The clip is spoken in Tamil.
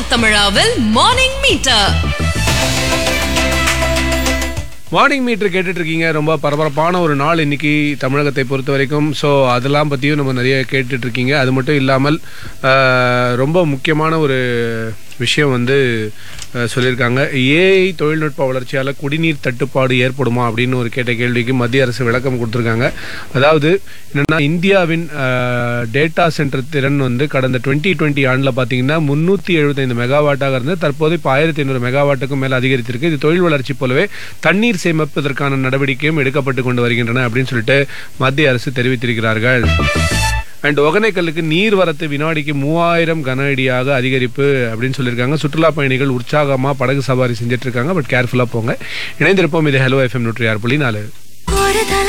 தமிழாவில் மார்னிங் மீட்டர் மார்னிங் மீட்டர் கேட்டுட்டு இருக்கீங்க ரொம்ப பரபரப்பான ஒரு நாள் இன்னைக்கு தமிழகத்தை பொறுத்த வரைக்கும் ஸோ அதெல்லாம் பற்றியும் நம்ம நிறைய கேட்டுட்டு இருக்கீங்க அது மட்டும் இல்லாமல் ஆஹ், ரொம்ப முக்கியமான ஒரு விஷயம் வந்து ஆஹ், சொல்லியிருக்காங்க ஏஐ தொழில்நுட்ப வளர்ச்சியால் குடிநீர் தட்டுப்பாடு ஏற்படுமா அப்படின்னு ஒரு கேட்ட கேள்விக்கு மத்திய அரசு விளக்கம் கொடுத்துருக்காங்க அதாவது என்னன்னா இந்தியாவின் டேட்டா சென்டர் திறன் வந்து கடந்த டுவெண்ட்டி டுவெண்ட்டி ஆண்டில் பார்த்தீங்கன்னா முந்நூற்றி எழுபத்தைந்து மெகாவாட்டாக இருந்து தற்போது இப்போ ஆயிரத்தி ஐநூறு மெகாவாட்டுக்கும் மேலே அதிகரித்திருக்கு இது தொழில் வளர்ச்சி போலவே தண்ணீர் சேமிப்பதற்கான நடவடிக்கையும் எடுக்கப்பட்டு கொண்டு வருகின்றன அப்படின்னு சொல்லிட்டு மத்திய அரசு தெரிவித்திருக்கிறார்கள் அண்ட் ஒகனைக்கல்லுக்கு நீர் வரத்து வினாடிக்கு மூவாயிரம் கன அடியாக அதிகரிப்பு அப்படின்னு சொல்லியிருக்காங்க சுற்றுலா பயணிகள் உற்சாகமாக படகு சவாரி செஞ்சுட்டு இருக்காங்க பட் கேர்ஃபுல்லாக போங்க இணைந்திருப்போம் இது ஹலோ எஃப்எம் நூற்றி ஆறு புள்ளி நாலு ஒரு தல